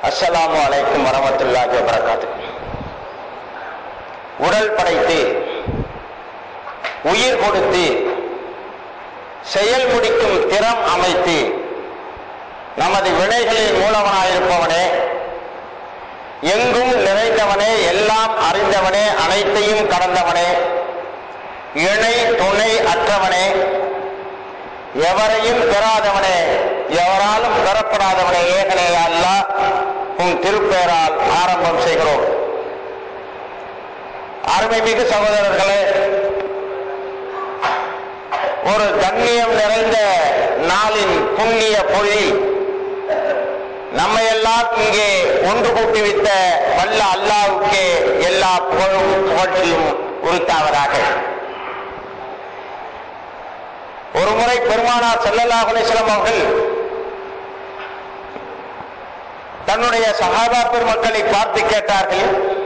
அஸ்ஸலாமு அலைக்கும் வரமத்துல்லாஹி வபரகாத்து உடல் படைத்து உயிர் கொடுத்து செயல் முடிக்கும் திறம் அமைத்து நமது வினைகளின் மூலவனாயிருப்பவனே எங்கும் நிறைந்தவனே எல்லாம் அறிந்தவனே அனைத்தையும் கடந்தவனே இணை துணை அற்றவனே எவரையும் பெறாதவனே எவராலும் பெறப்படாதவனே ஏகனே அல்லா உன் திருப்பெயரால் ஆரம்பம் செய்கிறோம் அருமைமிகு சகோதரர்களே ஒரு கண்ணியம் நிறைந்த நாளின் புண்ணிய பொழி நம்மையெல்லாம் இங்கே ஒன்று கூட்டிவிட்ட வல்ல அல்லாவுக்கே எல்லா புகழும் புகழ்ச்சியும் உரித்தாவதாக ஒருமுறை பெருமானார் செல்லல்லாஹ் அலிஸ்லாம் அவர்கள் தன்னுடைய சகாபா பெருமக்களை பார்த்து கேட்டார்கள்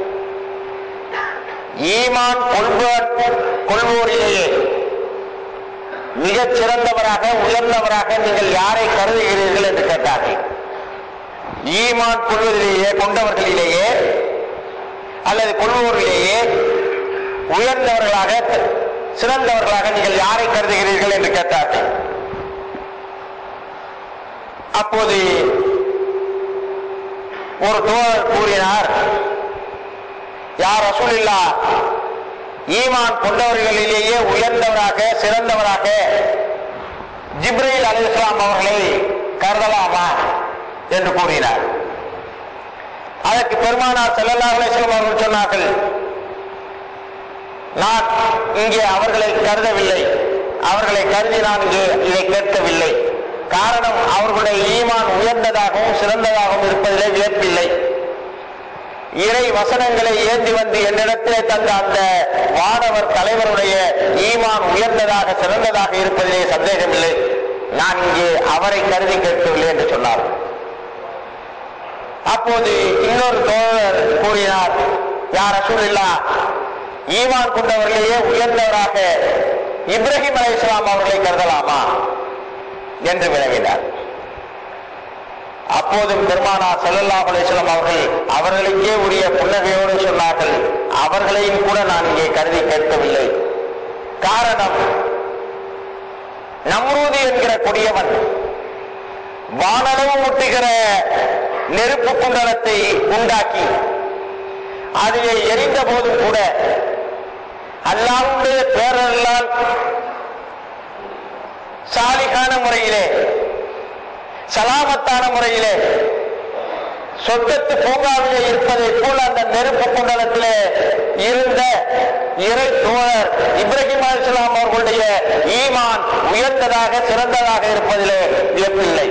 ஈமான் கொள்வோர் கொள்வோரிலேயே மிகச் சிறந்தவராக உயர்ந்தவராக நீங்கள் யாரை கருதுகிறீர்கள் என்று கேட்டார்கள் ஈமான் கொள்வதிலேயே கொண்டவர்களிலேயே அல்லது கொள்வோரிலேயே உயர்ந்தவர்களாக சிறந்தவர்களாக நீங்கள் யாரை கருதுகிறீர்கள் என்று கேட்டார்கள் அப்போது ஒரு தோழர் கூறினார் யார் ரசூலில்லா ஈமான் கொண்டவர்களிலேயே உயர்ந்தவராக சிறந்தவராக ஜிப்ரீல் அலி இஸ்லாம் அவர்களை கருதலாமா என்று கூறினார் அதற்கு பெருமானார் செல்லல்லா அலிஸ்லாம் அவர்கள் சொன்னார்கள் நான் இங்கே அவர்களை கருதவில்லை அவர்களை கருதி நான் இங்கே இதை கேட்கவில்லை காரணம் அவர்களுடைய ஈமான் உயர்ந்ததாகவும் சிறந்ததாகவும் இருப்பதிலே வியப்பில்லை இறை வசனங்களை ஏந்தி வந்து என்னிடத்திலே தந்த அந்த வானவர் தலைவருடைய ஈமான் உயர்ந்ததாக சிறந்ததாக இருப்பதிலே சந்தேகமில்லை நான் இங்கே அவரை கருதி கேட்கவில்லை என்று சொன்னார் அப்போது இன்னொரு தோழர் கூறினார் யார் அசூரில்லா ஈமான் கொண்டவர்களையே உயர்ந்தவராக இப்ராஹிம் அலை இஸ்லாம் அவர்களை கருதலாமா என்று வினவினார் அப்போதும் பெருமானார் செல்லல்லா அலிஸ்லாம் அவர்கள் அவர்களுக்கே உரிய புன்னகையோடு சொன்னார்கள் அவர்களையும் கூட நான் இங்கே கருதி கேட்கவில்லை காரணம் நம்ரூதி என்கிற கொடியவன் வானளவு முட்டுகிற நெருப்பு குண்டலத்தை உண்டாக்கி அதிலே எரிந்த போதும் கூட அல்லாவுடைய பேரல்லால் சாலிகான முறையிலே சலாமத்தான முறையிலே சொத்தத்து பூங்காவிலே இருப்பதை போல அந்த நெருப்பு குண்டலத்திலே இருந்த இறை தோழர் இப்ராஹிம் அலிஸ்லாம் அவர்களுடைய ஈமான் உயர்ந்ததாக சிறந்ததாக இருப்பதிலே வியப்பில்லை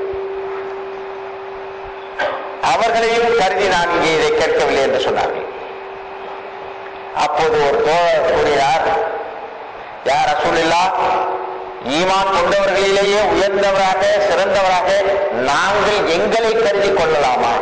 அவர்களையும் கருதி நான் இங்கே இதை கேட்கவில்லை என்று சொன்னார்கள் அப்போது ஒரு தோழர் கூறினார் யார் அசூலில்லா ஈமான் கொண்டவர்களிலேயே உயர்ந்தவராக சிறந்தவராக நாங்கள் எங்களை கருதி கொள்ளலாமா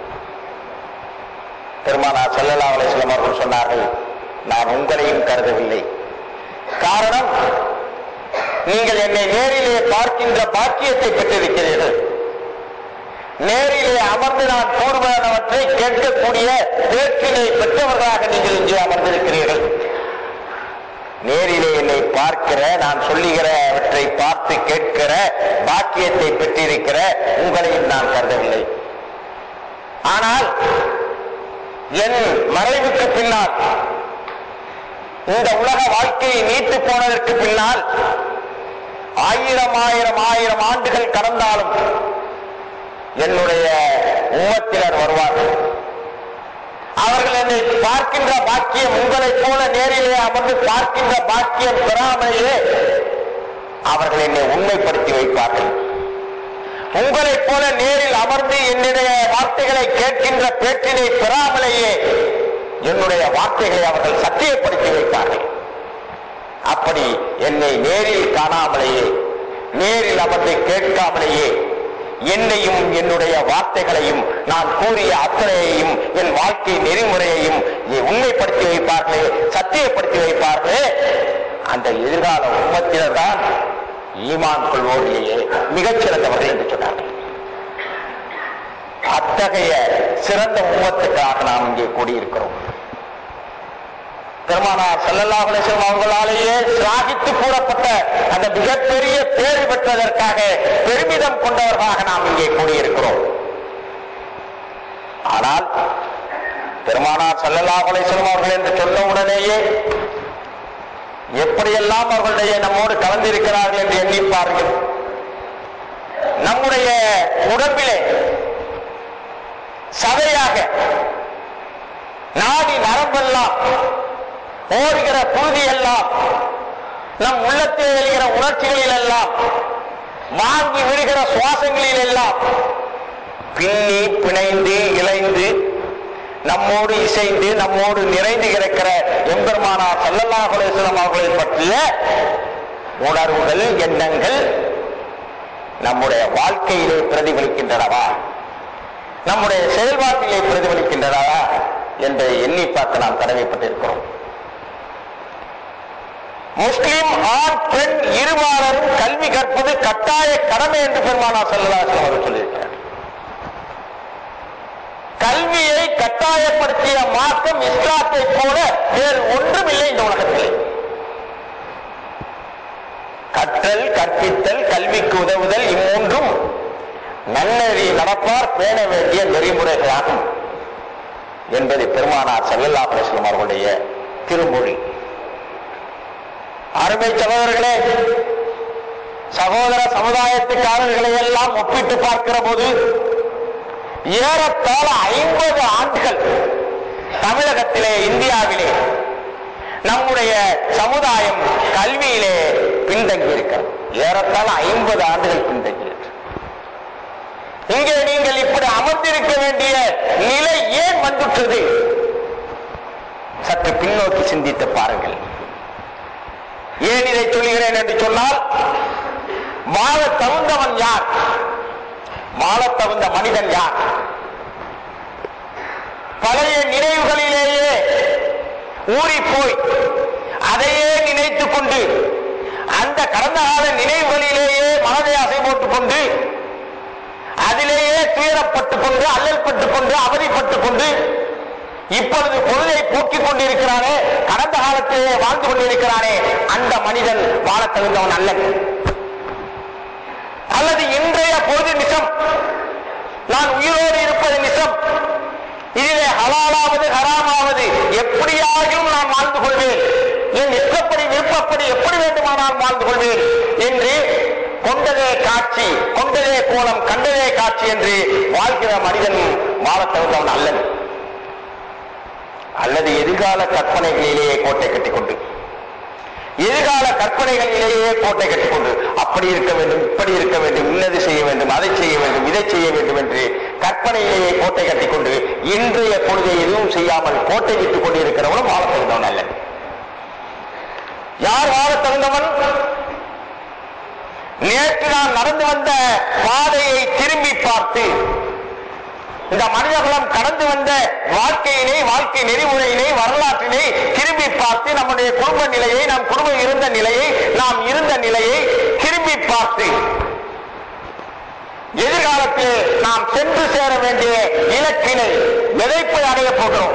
பெருமானா செல்லல்லா அலிஸ்லாம் அவர்கள் சொன்னார்கள் நான் உங்களையும் கருதவில்லை காரணம் நீங்கள் என்னை நேரிலே பார்க்கின்ற பாக்கியத்தை பெற்றிருக்கிறீர்கள் நேரிலே அமர்ந்து நான் கூறுவனவற்றை கேட்கக்கூடிய பேச்சினை பெற்றவர்களாக நீங்கள் இங்கே அமர்ந்திருக்கிறீர்கள் நேரிலே என்னை பார்க்கிற நான் சொல்லுகிறவற்றை பார்த்து கேட்கிற பாக்கியத்தை பெற்றிருக்கிற உங்களையும் நான் கருதவில்லை ஆனால் என் மறைவுக்கு பின்னால் இந்த உலக வாழ்க்கையை நீட்டு போனதற்கு பின்னால் ஆயிரம் ஆயிரம் ஆயிரம் ஆண்டுகள் கடந்தாலும் என்னுடைய உம்மத்தினர் வருவார்கள் அவர்கள் என்னை பார்க்கின்ற பாக்கியம் உங்களைப் போல நேரிலே அமர்ந்து பார்க்கின்ற பாக்கியம் பெறாமலேயே அவர்கள் என்னை உண்மைப்படுத்தி வைப்பார்கள் உங்களைப் போல நேரில் அமர்ந்து என்னுடைய வார்த்தைகளை கேட்கின்ற பேச்சினை பெறாமலேயே என்னுடைய வார்த்தைகளை அவர்கள் சத்தியப்படுத்தி வைப்பார்கள் அப்படி என்னை நேரில் காணாமலேயே நேரில் அமர்ந்து கேட்காமலேயே என்னையும் என்னுடைய வார்த்தைகளையும் நான் கூறிய அத்தனையையும் என் வாழ்க்கை நெறிமுறையையும் உண்மைப்படுத்தி வைப்பார்களே சத்தியப்படுத்தி வைப்பார்களே அந்த எதிர்கால உம்மத்தினர் தான் ஈமான் கொள்வோரிலேயே மிகச்சிறந்தவர்கள் என்று சொன்னார்கள் அத்தகைய சிறந்த உம்மத்துக்காக நாம் இங்கே கூடியிருக்கிறோம் பெருமானார் ஸல்லல்லாஹு அலைஹி வஸல்லம் அவர்களாலேயே சிராகித்து கூறப்பட்ட அந்த மிகப்பெரிய பேறு பெற்றதற்காக பெருமிதம் கொண்டவர்களாக நாம் இங்கே கூடியிருக்கிறோம் ஆனால் பெருமானார் ஸல்லல்லாஹு அலைஹி வஸல்லம் அவர்கள் என்று சொன்ன உடனேயே எப்படியெல்லாம் அவர்களுடைய நம்மோடு கலந்திருக்கிறார்கள் என்று எண்ணிப்பார்கள் நம்முடைய உடம்பிலே சதையாக நாடி நரம்பெல்லாம் ஓடுகிற புழுதி எல்லாம் நம் உள்ளத்தில் எழுகிற உணர்ச்சிகளில் எல்லாம் வாங்கி விடுகிற சுவாசங்களில் எல்லாம் பின்னி பிணைந்து இழைந்து நம்மோடு இசைந்து நம்மோடு நிறைந்து கிடக்கிற எம்பெருமானார் ஸல்லல்லாஹு அலைஹி வஸல்லம் அவர்களை பற்றிய உணர்வுகள் எண்ணங்கள் நம்முடைய வாழ்க்கையிலே பிரதிபலிக்கின்றனவா நம்முடைய செயல்பாட்டிலே பிரதிபலிக்கின்றனவா என்று எண்ணி பார்க்க நாம் கடமைப்பட்டிருக்கிறோம் முஸ்லிம் ஆண் பெண் இருபாலரும் கல்வி கற்பது கட்டாய கடமை என்று பெருமானார் ஸல்லல்லாஹு அலைஹி வஸல்லம் அவர்கள் சொல்லியிருக்கிறார் கல்வியை கட்டாயப்படுத்திய மார்க்கம் இஸ்லாத்தை போல வேறு ஒன்றுமில்லை இந்த உலகத்தில் கற்றல் கற்பித்தல் கல்விக்கு உதவுதல் இம்மூன்றும் நன்னெறி நடப்பார் பேண வேண்டிய நெறிமுறைகளாகும் என்பது பெருமானார் ஸல்லல்லாஹு அலைஹி வஸல்லம் அவர்களுடைய திருமொழி அருமை சகோதரர்களே சகோதர சமுதாயத்துக்காரர்களை எல்லாம் ஒப்பிட்டு பார்க்கிற போது ஏறத்தாழ ஐம்பது ஆண்டுகள் தமிழகத்திலே இந்தியாவிலே நம்முடைய சமுதாயம் கல்வியிலே பின்தங்கி இருக்கிறது ஏறத்தாழ ஐம்பது ஆண்டுகள் பின்தங்கி இருக்கு. இங்கே நீங்கள் இப்படி அமர்ந்திருக்க வேண்டிய நிலை ஏன் வந்துட்டது சற்று பின்னோக்கி சிந்தித்து பாருங்கள் ஏன் இதை சொல்கிறேன் என்று சொன்னால் வாழ தகுந்தவன் யார் வாழ தகுந்த மனிதன் யார் பழைய நினைவுகளிலேயே ஊறி போய் அதையே நினைத்துக் கொண்டு அந்த கடந்த கால நினைவுகளிலேயே மனதை அசை போட்டுக் கொண்டு அதிலேயே துயரப்பட்டுக் கொண்டு அல்லல் பட்டுக் கொண்டு அவதிப்பட்டுக் கொண்டு இப்பொழுது பொழுதை போக்கிக் கொண்டிருக்கிறானே கடந்த காலத்திலே வாழ்ந்து கொண்டிருக்கிறானே அந்த மனிதன் வாழத் தகுந்தவன் அல்லன் அல்லது இன்றைய பொழுது நிசம் நான் உயிரோடு இருப்பது நிசம் இதிலே ஹலாலாவது ஹராமாவது எப்படியாகிலும் நான் வாழ்ந்து கொள்வேன் என் இஷ்டப்படி விருப்பப்படி எப்படி வேண்டுமானால் வாழ்ந்து கொள்வேன் என்று கொண்டதே காட்சி கொண்டதே கோலம் கண்டதே காட்சி என்று வாழ்கிற மனிதன் வாழத் தகுந்தவன் அல்லன் அல்லது எதிர்கால கற்பனைகளிலேயே கோட்டை கட்டிக்கொண்டு எதிர்கால கற்பனைகளிலேயே கோட்டை கட்டிக்கொண்டு அப்படி இருக்க வேண்டும் இப்படி இருக்க வேண்டும் இன்னது செய்ய வேண்டும் அதை செய்ய வேண்டும் இதை செய்ய வேண்டும் என்று கற்பனையிலேயே கோட்டை கட்டிக்கொண்டு இன்றைய பொழுதை எதுவும் செய்யாமல் கோட்டை விட்டுக் கொண்டிருக்கிறவனும் வாழ தகுந்தவன் அல்ல யார் வாழ தகுந்தவன் நேற்று நான் நடந்து வந்த பாதையை திரும்பி பார்த்து இந்த மனிதகுலம் கடந்து வந்த வாழ்க்கையினை வாழ்க்கை நெறிமுறையினை வரலாற்றினை திரும்பி பார்த்து நம்முடைய குடும்ப நிலையை நம் குடும்பம் இருந்த நிலையை நாம் இருந்த நிலையை திரும்பி பார்த்து எதிர்காலத்தில் நாம் சென்று சேர வேண்டிய இலக்கினை எதை போய் அடைய போகிறோம்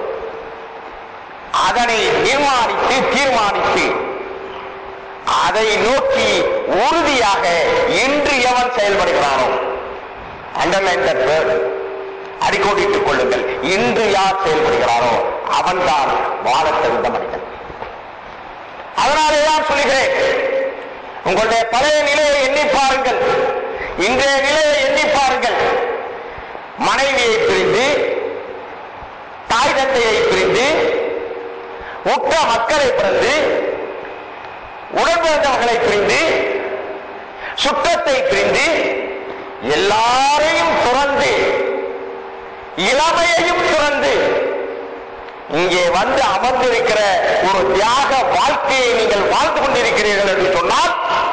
அதனை நிர்மாணித்து தீர்மானித்து அதை நோக்கி உறுதியாக இன்று எவன் செயல்படுகிறானோ அண்டர்லைன் தட் வேர்டு அடிக்கோடிட்டுக் கொள்ளுங்கள் இன்று யார் செயல்படுகிறாரோ அவன்தான் வாழத் தகுந்த மனிதன் அதனாலே தான் சொல்லுகிறேன் உங்களுடைய பழைய நிலையை எண்ணி பாருங்கள் இன்றைய நிலையை எண்ணி பாருங்கள் மனைவியை பிரிந்து தாய் தந்தையை பிரிந்து உற்ற மக்களை பிறந்து உடன்பிறந்தவர்களை பிரிந்து சுற்றத்தை பிரிந்து எல்லாரையும் துறந்து இளமையையும் துறந்து இங்கே வந்து அமர்ந்திருக்கிற ஒரு தியாக வாழ்க்கையை நீங்கள் வாழ்ந்து கொண்டிருக்கிறீர்கள் என்று சொன்னால்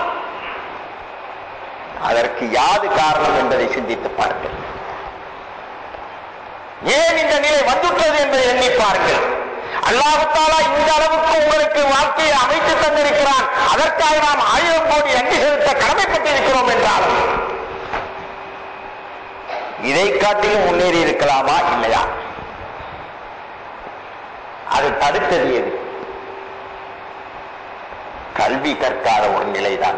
அதற்கு யாது காரணம் என்பதை சிந்தித்து பாருங்கள் ஏன் இந்த நிலை வந்துள்ளது என்பதை எண்ணி பாருங்கள் அல்லாஹாலா இந்த அளவுக்கு உங்களுக்கு வாழ்க்கையை அமைத்து தந்திருக்கிறான் அதற்காக நாம் ஆயிரம் கோடி நன்றி செலுத்த கடமைப்பட்டிருக்கிறோம் என்றாலும் இதை காட்டிலும் முன்னேறி இருக்கலாமா இல்லையா அது தடுத்தது எது கல்வி கற்காத ஒரு நிலைதான்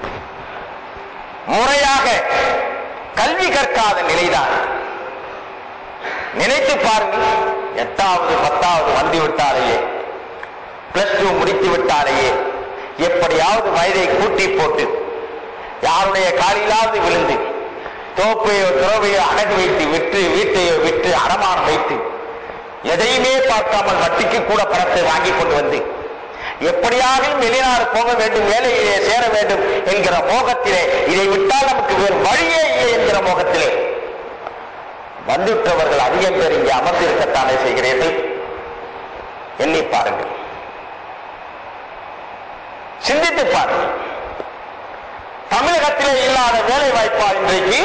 முறையாக கல்வி கற்காத நிலைதான் நினைத்து பாருங்கள் எட்டாவது பத்தாவது வந்து விட்டாலேயே பிளஸ் டூ முடித்து விட்டாலேயே எப்படியாவது வயதை கூட்டி போட்டு யாருடைய காலிலாவது விழுந்து தோப்பையோ துறவையோ அடகு வைத்து விற்று வீட்டையோ விற்று அடமானம் வைத்து எதையுமே பார்க்காமல் வட்டிக்கு கூட பணத்தை வாங்கி கொண்டு வந்து எப்படியாகவும் வெளிநாடு போக வேண்டும் வேலையிலே சேர வேண்டும் என்கிற மோகத்திலே இதை விட்டால் நமக்கு வேறு வழியே இல்லை என்கிற மோகத்திலே வந்துற்றவர்கள் அதிகம் பேர் இங்கே அமர்ந்திருக்கத்தானே செய்கிறீர்கள் எண்ணி பாருங்கள் சிந்தித்து பாருங்கள் தமிழகத்திலே இல்லாத வேலை வாய்ப்பா இன்றைக்கு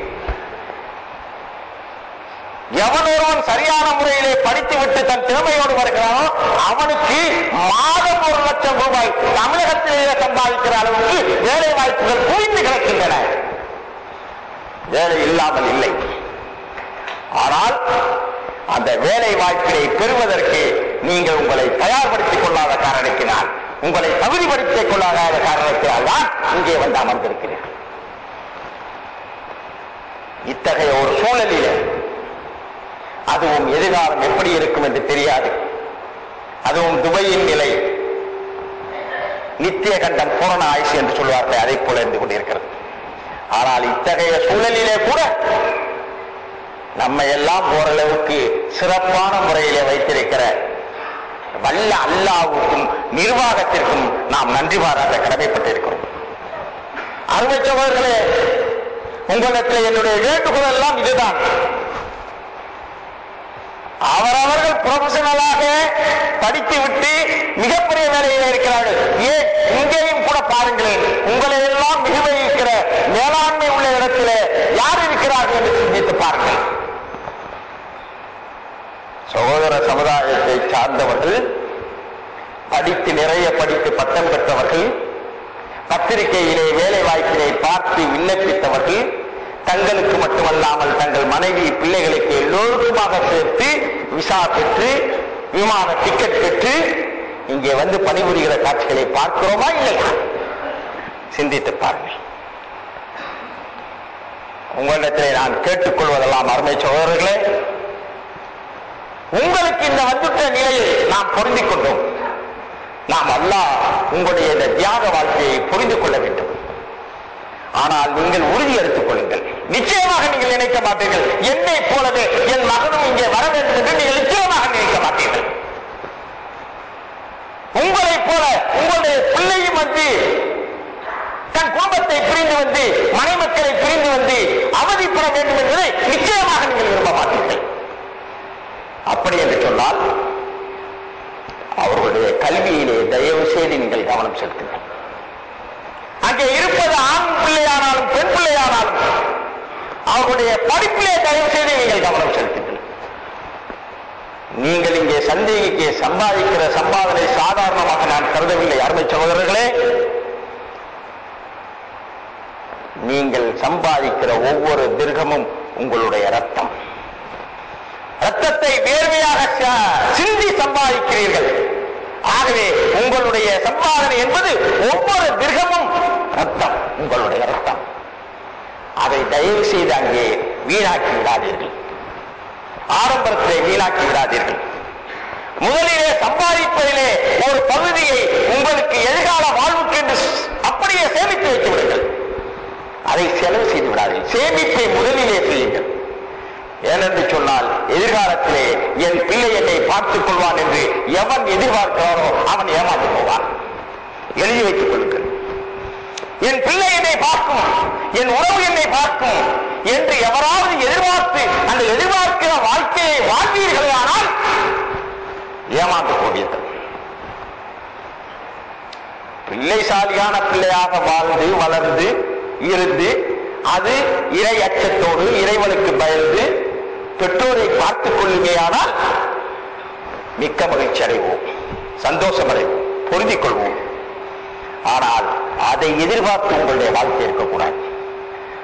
எவன் ஒருவன் சரியான முறையிலே படித்துவிட்டு தன் திறமையோடு வருகிறானோ அவனுக்கு மாதம் ஒரு லட்சம் ரூபாய் தமிழகத்திலேயே சம்பாதிக்கிற அளவுக்கு வேலை வாய்ப்புகள் குவிந்து கிடக்கின்றன வேலை இல்லாமல் இல்லை ஆனால் அந்த வேலை வாய்ப்பினை பெறுவதற்கு நீங்கள் உங்களை தயார்படுத்திக் கொள்ளாத காரணத்தினால் உங்களை தகுதிப்படுத்திக் கொள்ளாத காரணத்தினால் தான் இங்கே வந்து அமர்ந்திருக்கிறீர்கள் இத்தகைய ஒரு சூழலில் அதுவும் எதிர்காலம் எப்படி இருக்கும் என்று தெரியாது அதுவும் துபையின் நிலை நித்திய கண்டம் பூரண ஆயுசு என்று சொல்வார்கள் அதை போல இருந்து கொண்டிருக்கிறது ஆனால் இத்தகைய சூழலிலே கூட நம்மை எல்லாம் ஓரளவுக்கு சிறப்பான முறையிலே வைத்திருக்கிற வல்ல அல்லாவுக்கும் நிர்வாகத்திற்கும் நாம் நன்றி பாராட்ட கடமைப்பட்டிருக்கிறோம் அருமை சகோதரர்களே உங்களிடத்தில் என்னுடைய வேண்டுகோள் எல்லாம் இதுதான் அவரவர்கள் ப்ரொஃபஷனலாக படித்து விட்டு மிகப்பெரிய வேலையில் இருக்கிறார்கள் ஏன் இங்கேயும் கூட பாருங்களேன் உங்களை எல்லாம் நிர்வகிக்கிற மேலாண்மை உள்ள இடத்திலே யார் இருக்கிறார்கள் என்று சிந்தித்து பாருங்கள் சகோதர சமுதாயத்தை சார்ந்தவர்கள் படித்து நிறைய படித்து பட்டம் பெற்றவர்கள் பத்திரிகையிலே வேலை வாய்ப்பினை பார்த்து விண்ணப்பித்தவர்கள் தங்களுக்கு மட்டுமல்லாமல் தங்கள் மனைவி பிள்ளைகளுக்கு எல்லோருக்குமாக சேர்த்து விசா பெற்று விமான டிக்கெட் பெற்று இங்கே வந்து பணிபுரிகிற காட்சிகளை பார்க்கிறோமா இல்லையா சிந்தித்து பாருங்கள் உங்களிடத்திலே நான் கேட்டுக்கொள்வதெல்லாம் அருமை சகோதரர்களே உங்களுக்கு இந்த வந்துட்ட நிலையை நாம் பொருந்திக் கொண்டோம் நாம் அல்லாஹ் உங்களுடைய இந்த தியாக வாழ்க்கையை புரிந்து கொள்ள வேண்டும் ஆனால் நீங்கள் உறுதி எடுத்துக் கொள்ளுங்கள் நிச்சயமாக நீங்கள் நினைக்க மாட்டீர்கள் என்னை போலவே என் மகனும் இங்கே வர வேண்டும் என்று நீங்கள் நிச்சயமாக நினைக்க மாட்டீர்கள் உங்களைப் போல உங்களுடைய பிள்ளையும் வந்து தன் குடும்பத்தை பிரிந்து வந்து மனைமக்களை பிரிந்து வந்து அவதிப்பட வேண்டும் என்பதை நிச்சயமாக நீங்கள் விரும்ப மாட்டீர்கள் அப்படி என்று சொன்னால் அவர்களுடைய கல்வியிலே தயவு செய்து நீங்கள் கவனம் செலுத்துங்கள் அங்கே இருப்பது ஆண் பிள்ளையானாலும் பெண் பிள்ளையானாலும் அவர்களுடைய படிப்பிலே தயவு செய்து நீங்கள் கவனம் செலுத்துங்கள் நீங்கள் இங்கே சந்தேகிக்க சம்பாதிக்கிற சம்பாதனை சாதாரணமாக நான் கருதவில்லை அருமை சகோதரர்களே நீங்கள் சம்பாதிக்கிற ஒவ்வொரு திருகமும் உங்களுடைய ரத்தம் ரத்தத்தை வேர்வையாக ச- சிந்தி சம்பாதிக்கிறீர்கள் ஆகவே உங்களுடைய சம்பாதனை என்பது ஒவ்வொரு திருகமும் ரத்தம் உங்களுடைய ரத்தம் அதை தயவு செய்து அங்கே வீணாக்கி விடாதீர்கள் ஆடம்பரத்திலே வீணாக்கி விடாதீர்கள் முதலிலே சம்பாதிப்பதிலே ஒரு பகுதியை உங்களுக்கு எதிர்கால வாழ்வுக்கு என்று ஸ்- அப்படியே சேமித்து வைத்து விடுங்கள் அதை செலவு செய்து விடாதீர்கள் சேமிப்பை முதலிலே செய்யுங்கள் ஏனென்று சொன்னால் எதிர்காலத்திலே என் பிள்ளை என்னை பார்த்துக் கொள்வான் என்று எவன் எதிர்பார்க்கிறானோ அவன் ஏமாந்து போவான் எழுதி வைத்துக் கொள்ளுங்கள் என் பிள்ளை என்னை பார்க்கும் என் உறவு என்னை பார்க்கும் என்று எவராவது எதிர்பார்த்து அந்த எதிர்பார்க்கிற வாழ்க்கையை வாழ்வீர்களே ஆனால் ஏமாந்து போவீர்கள் பிள்ளைசாலியான பிள்ளையாக வாழ்ந்து வளர்ந்து இருந்து அது இறை அச்சத்தோடு இறைவனுக்கு பயந்து பெற்றோரை பார்த்துக் கொள்ளுமையானால் மிக்க மகிழ்ச்சி அடைவோம் சந்தோஷம் அடைவோம் பொருந்திக் கொள்வோம் ஆனால் அதை எதிர்பார்த்து உங்களுடைய வாழ்க்கை இருக்கக்கூடாது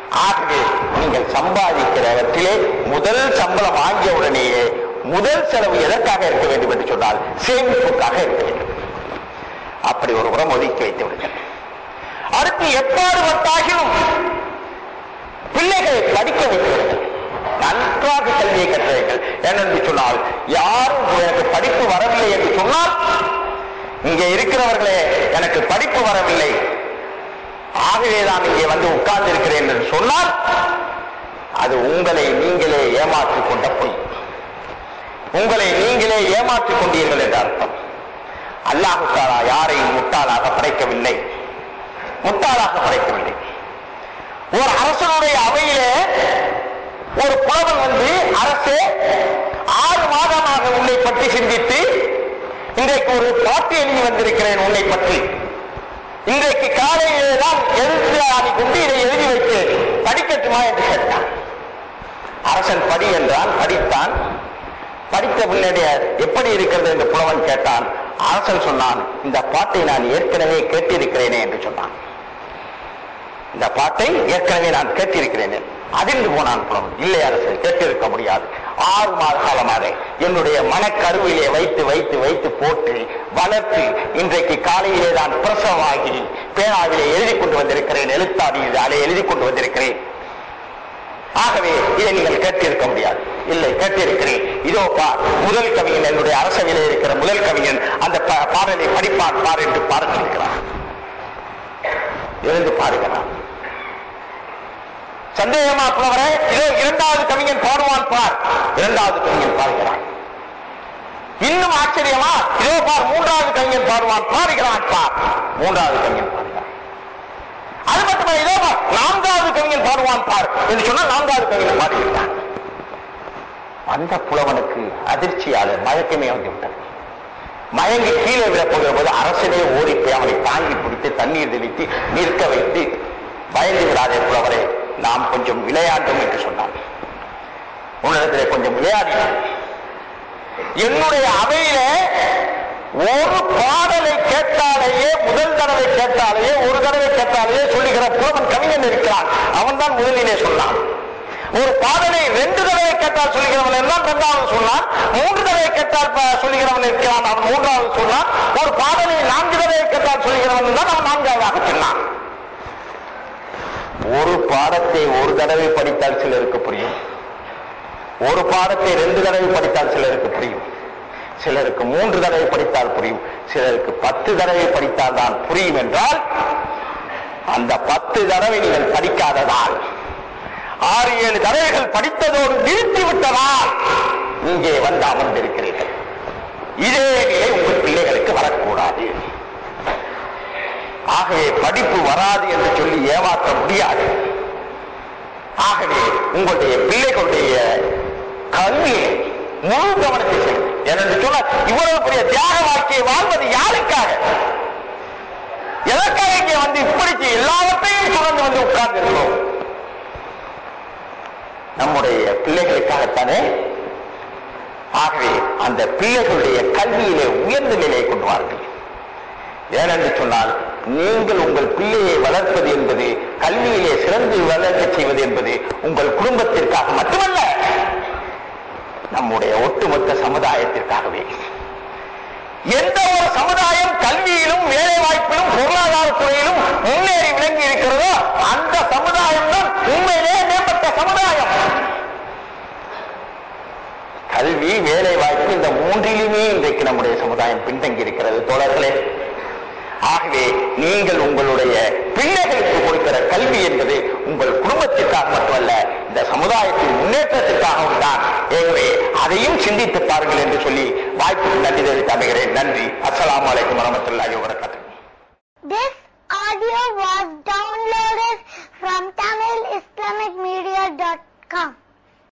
ஆகவே நீங்கள் சம்பாதிக்கிறவற்றிலே முதல் சம்பளம் வாங்கிய உடனேயே முதல் செலவு எதற்காக இருக்க வேண்டும் என்று சொன்னால் சேமிப்புக்காக இருக்க வேண்டும் அப்படி ஒரு புறம் ஒதுக்கி வைத்து விடுங்கள் அடுத்து எப்பாடுபட்டாகிலும் பிள்ளைகளை படிக்க வைத்து விடுங்கள் நன்றாக கல்வியை கற்ற வைங்கள் ஏனென்று சொன்னால் யாரும் எனக்கு படிப்பு வரவில்லை என்று சொன்னால் இங்கே இருக்கிறவர்களே எனக்கு படிப்பு வரவில்லை ஆகவே தான் இங்கே வந்து உட்கார்ந்து இருக்கிறேன் என்று சொன்னால் அது உங்களை நீங்களே ஏமாற்றிக் கொண்ட பொய் உங்களை நீங்களே ஏமாற்றிக் கொண்டீர்கள் என்ற அர்த்தம் அல்லாஹு தாலா யாரையும் முட்டாளாக படைக்கவில்லை முட்டாளாக படைக்கவில்லை ஒரு அரசனுடைய அவையிலே ஒரு புலவன் வந்து அரசே ஆறு மாதமாக உன்னை பற்றி சிந்தித்து இன்றைக்கு ஒரு பாட்டு எழுதி வந்திருக்கிறேன் உன்னை பற்றி இன்றைக்கு காலையிலே தான் எழுதி கொண்டு இதை எழுதி வைத்து படிக்கட்டுமா என்று கேட்டான் அரசன் படி என்றான் படித்தான் படித்த பின்னாடி எப்படி இருக்கிறது என்று புலவன் கேட்டான் அரசன் சொன்னான் இந்த பாட்டை நான் ஏற்கனவே கேட்டிருக்கிறேனே என்று சொன்னான் இந்த பாட்டை ஏற்கனவே நான் கேட்டிருக்கிறேனே அதிர்ந்து போனான் புலவன் இல்லை அரசு கேட்டிருக்க முடியாது ஆறு மாத காலமாக என்னுடைய மனக்கருவிலே வைத்து வைத்து வைத்து போட்டு வளர்த்து இன்றைக்கு காலையிலே தான் பிரசவமாகி பேனாவிலே எழுதி கொண்டு வந்திருக்கிறேன் எழுத்தாடி அதை எழுதி கொண்டு வந்திருக்கிறேன் ஆகவே இதை நீங்கள் கேட்டிருக்க முடியாது இல்லை கேட்டிருக்கிறேன் இதோ பார் முதல் கவிஞன் என்னுடைய அரசவையிலே இருக்கிற முதல் கவிஞன் அந்த பா- பாடலை படிப்பான் பார் என்று பார்த்திருக்கிறான் எழுந்து பாருகிறான் சந்தேகமா புலவரே இதோ இரண்டாவது கவிஞன் பாடுவான் பார் இரண்டாவது கவிஞன் பாடுகிறான் இன்னும் ஆச்சரியமா இதோ பார் மூன்றாவது கவிஞன் பாடுவான் பாடுகிறான் பார் மூன்றாவது கவிஞன் பாடுகிறான் அது மட்டுமல்ல இதோ பார் நான்காவது கவிஞன் பாடுவான் பார் என்று சொன்னால் நான்காவது கவிஞன் பாடுகிறான் அந்த புலவனுக்கு அதிர்ச்சியாளர் மயக்கமே வந்துவிட்டது மயங்கி கீழே விழப் போகிற போது அரசனே ஓடி போய் அவனை தாங்கி பிடித்து தண்ணீர் தெளித்து நிற்க வைத்து பயந்து விடாதே புலவரே நாம் கொஞ்சம் விளையாண்டோம் என்று சொன்னான் உன்னிடத்திலே கொஞ்சம் விளையாடினோம் என்னுடைய அவையிலே ஒரு பாடலை கேட்டாலேயே முதல் தடவை கேட்டாலேயே ஒரு தடவை கேட்டாலேயே சொல்லுகிற புலவன் கவிஞன் இருக்கிறான் அவன் தான் முதலிலே சொன்னான் ஒரு பாடலை ரெண்டு தடவை கேட்டால் சொல்லுகிறவன் எல்லாம் இரண்டாவது சொன்னான் மூன்று தடவை கேட்டால் ப- சொல்லுகிறவன் இருக்கிறான் அவன் மூன்றாவது சொன்னான் ஒரு பாடலை நான்கு தடவை கேட்டால் சொல்லுகிறவன் தான் அவன் நான்காவதாக சொன்னான் ஒரு பாடத்தை ஒரு தடவை படித்தால் சிலருக்கு புரியும் ஒரு பாடத்தை ரெண்டு தடவை படித்தால் சிலருக்கு புரியும் சிலருக்கு மூன்று தடவை படித்தால் புரியும் சிலருக்கு பத்து தடவை படித்தால் தான் புரியும் என்றால் அந்த பத்து தடவை நீங்கள் படிக்காததால் ஆறு ஏழு தடவைகள் படித்ததோடு நிறுத்தி விட்டதால் இங்கே வந்து அமர்ந்திருக்கிறீர்கள் இதே நிலை உங்கள் பிள்ளைகளுக்கு வரக்கூடாது ஆகவே படிப்பு வராது என்று சொல்லி ஏமாற்ற முடியாது ஆகவே உங்களுடைய பிள்ளைகளுடைய கல்வியை முழு கவனத்தை செலுத்து ஏனென்று சொன்னால் இவ்வளவு பெரிய தியாக வாழ்க்கையை வாழ்வது யாருக்காக எதற்காக இங்கே வந்து இப்படிக்கு எல்லாவற்றையும் சுமந்து வந்து உட்கார்ந்து இருக்கிறோம் நம்முடைய பிள்ளைகளுக்காகத்தானே ஆகவே அந்த பிள்ளைகளுடைய கல்வியிலே உயர்ந்த நிலையை கொண்டு வாருங்கள் ஏனென்று சொன்னால் நீங்கள் உங்கள் பிள்ளையை வளர்ப்பது என்பது கல்வியிலே சிறந்து வளர்க்கச் செய்வது என்பது உங்கள் குடும்பத்திற்காக மட்டுமல்ல நம்முடைய ஒட்டுமொத்த சமுதாயத்திற்காகவே எந்த ஒரு சமுதாயம் கல்வியிலும் வேலை வாய்ப்பிலும் பொருளாதார துறையிலும் முன்னேறி விளங்கி இருக்கிறதோ அந்த சமுதாயம் தான் உண்மையிலே மேம்பட்ட சமுதாயம் கல்வி வேலை வாய்ப்பு இந்த மூன்றிலுமே இன்றைக்கு நம்முடைய சமுதாயம் பின்தங்கி இருக்கிறது தோழர்களே ஆகவே நீங்கள் உங்களுடைய பிள்ளைகளுக்கு கொடுக்கிற கல்வி என்பது உங்கள் குடும்பத்திற்காக மட்டுமல்ல இந்த சமுதாயத்தின் முன்னேற்றத்திற்காகவும் தான் எனவே அதையும் சிந்தித்து பாருங்கள் என்று சொல்லி வாய்ப்புக்கு நன்றி தெரிவித்து அமைகிறேன் நன்றி அஸ்ஸலாமு அலைக்கும் வரமத்துல்லாஹி வபரகாத்துஹு